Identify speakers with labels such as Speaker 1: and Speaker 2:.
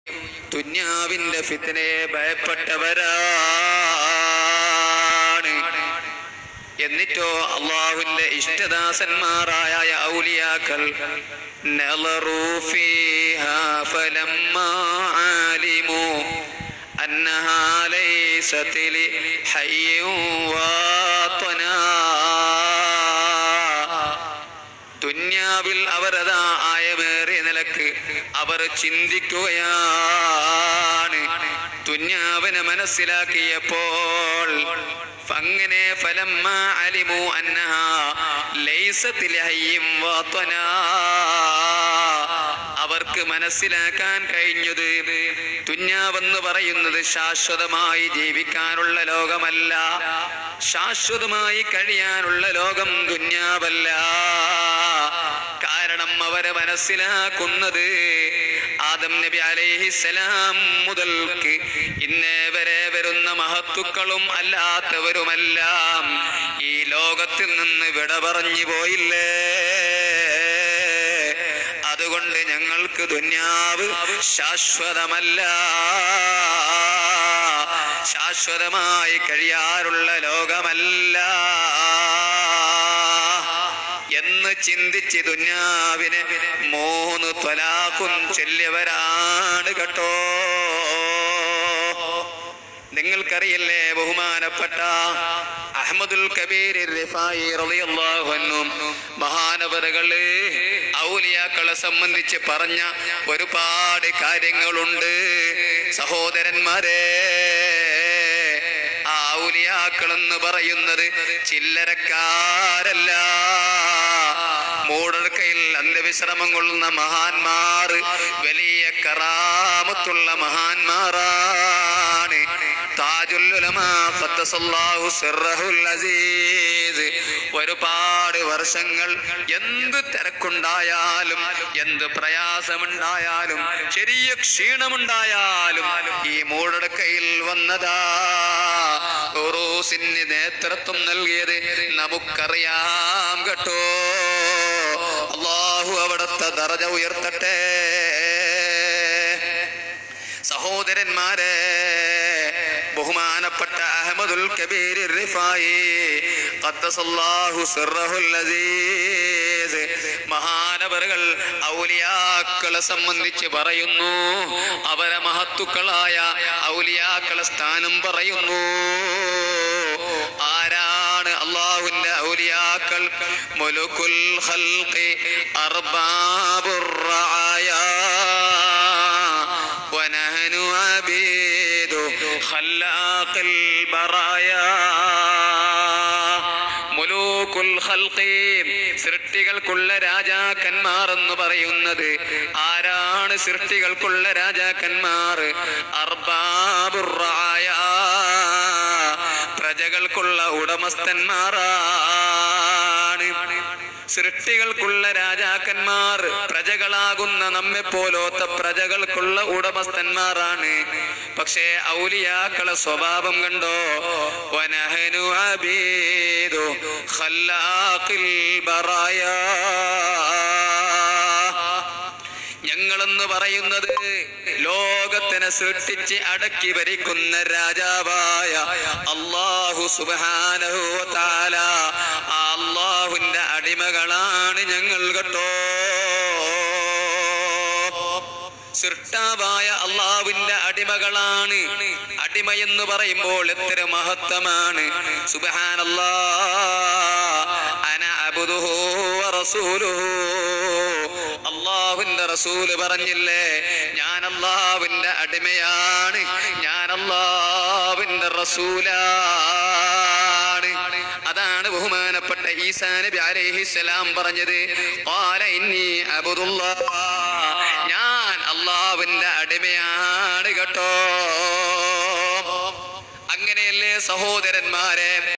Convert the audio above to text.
Speaker 1: ദുന്യാവിന്റെ ഫിത്തനയെ ഭയപ്പെട്ടവരാണ് എന്നിട്ടോ അള്ളാഹുവിന്റെ ഇഷ്ടദാസന്മാരായ ഔലിയാക്കൾ നളറൂ ഫീഹാ ഫലമ്മാ ആലിമൂ أنها ليست لحي واطنا ദുന്യാവിൽ അവരതാ ആയമേറിയ നിലക്ക് അവർ ചിന്തിക്കുകയാണ് ദുന്യാവിനെ മനസ്സിലാക്കിയപ്പോൾ അങ്ങനെ ഫലമ്മ അലിമു അന്നഹ ലൈസത്തിൽ ഹയ്യും വാത്വനാ അവർക്ക് മനസ്സിലാക്കാൻ കഴിഞ്ഞത് തുഞ്ഞാവെന്ന് പറയുന്നത് ശാശ്വതമായി ജീവിക്കാനുള്ള ലോകമല്ല ശാശ്വതമായി കഴിയാനുള്ള ലോകം തുഞ്ഞാവല്ല കാരണം അവരെ മനസ്സിലാക്കുന്നത് ആദം നബി അലൈഹിസലാം മുതൽക്ക് ഇന്നേ വരെ വരുന്ന മഹത്തുക്കളും അല്ലാത്തവരുമെല്ലാം ഈ ലോകത്തിൽ നിന്ന് വിട പറഞ്ഞു പോയില്ലേ അതുകൊണ്ട് ഞങ്ങൾക്ക് ദുന്യാവ് ശാശ്വതമല്ല ശാശ്വതമായി കഴിയാറുള്ള ലോകമല്ല എന്ന് ചിന്തിച്ച് ദുന്യാവിന് മൂന്ന് ത്വലാഖും ചൊല്ലിയവരാണ് കേട്ടോ നിങ്ങൾക്കറിയില്ലേ ബഹുമാനപ്പെട്ട അഹമ്മദുൽ കബീർ റിഫായി റളിയല്ലാഹു അൻഹു മഹാനവറുകള് ഔലിയാക്കളെ സംബന്ധിച്ച് പറഞ്ഞ ഒരുപാട് കാര്യങ്ങളുണ്ട് സഹോദരന്മാരെ ആ ഔലിയാക്കൾ എന്ന് പറയുന്നത് ചില്ലരക്കാരല്ല മൂടർക്കയിൽ അന്ത്യവിശ്രമം കൊള്ളുന്ന മഹാന്മാർ വലിയ കറാമത്തുള്ള മഹാന്മാരാണ് താജുൽ ഉലമാ ഖദ്ദസല്ലാഹു സിർറഹുൽ അസീസ് ഒരുപാട് വർഷങ്ങൾ എന്ത് തിരക്കുണ്ടായാലും എന്ത് പ്രയാസമുണ്ടായാലും ചെറിയ ക്ഷീണമുണ്ടായാലും ഈ മൂടടക്കയിൽ വന്നതാ ഉറൂസിന് നേതൃത്വം നൽകിയത് നമുക്കറിയാം കേട്ടോ അള്ളാഹു അവിടുത്തെ ദറജ ഉയർത്തട്ടെ സഹോദരന്മാരെ ബഹുമാനപ്പെട്ട അഹമ്മദുൽ കബീർ റിഫായി ഖദ്ദസല്ലാഹു സിർറഹുൽ അസീസ് മഹാനവറുകൾ ഔലിയാക്കളെ സംബന്ധിച്ച് പറയുന്നു അവരെ മഹത്തുക്കളായ ഔലിയാക്കളെ സ്ഥാനം പറയുന്നു ആരാണ് അള്ളാഹുവിന്റെ ഔലിയാക്കൾ മുലുക്കുൽ ഖൽഖി അർബാബുർ റആയാ ونحن عبيد خلاق البرايا മുലൂക്കുൽ ഖൽഖി സൃഷ്ടികൾക്കുള്ള രാജാക്കന്മാർ എന്ന് പറയുന്നത് ആരാണ് സൃഷ്ടികൾക്കുള്ള രാജാക്കന്മാർ അർബാബുർ റആയ പ്രജകൾക്കുള്ള ഉടമസ്ഥന്മാരാണ് സൃഷ്ടികൾക്കുള്ള രാജാക്കന്മാർ പ്രജകളാകുന്ന നമ്മെ പോലോത്ത പ്രജകൾക്കുള്ള ഉടമസ്ഥന്മാരാണ് പക്ഷേ ഔലിയാക്കളെ സ്വഭാവം കണ്ടോ വനഹനു അബീദു ഖല്ലാഖിൽ ബറായാ ഞങ്ങളെന്ന് പറയുന്നത് ലോകത്തിനെ സൃഷ്ടിച്ച് അടക്കി ഭരിക്കുന്ന രാജാവായ അള്ളാഹു സുബാനഹു താല ആ അള്ളാഹുവിന്റെ അടിമകളാണ് ഞങ്ങൾ കേട്ടോ സൃഷ്ടാവായ അള്ളാവിന്റെ അടിമകളാണ് അടിമ എന്ന് പറയുമ്പോൾ എത്ര മഹത്വമാണ് സുബഹാനല്ലാ അന അബുദുഹു റസൂലുഹു അള്ളാഹുവിന്റെ റസൂല് പറഞ്ഞില്ലേ ഞാൻ അള്ളാഹുവിന്റെ അടിമയാണ് ഞാൻ അള്ളാഹുവിന്റെ റസൂലാണ് അതാണ് ബഹുമാനപ്പെട്ട ഈസാ നബി അലൈഹിസ്സലാം പറഞ്ഞത് ഖാല ഇന്നി അബ്ദുല്ലാഹ് ഞാൻ അള്ളാഹുവിന്റെ അടിമയാണ് കേട്ടോ അങ്ങനെയല്ലേ സഹോദരന്മാരെ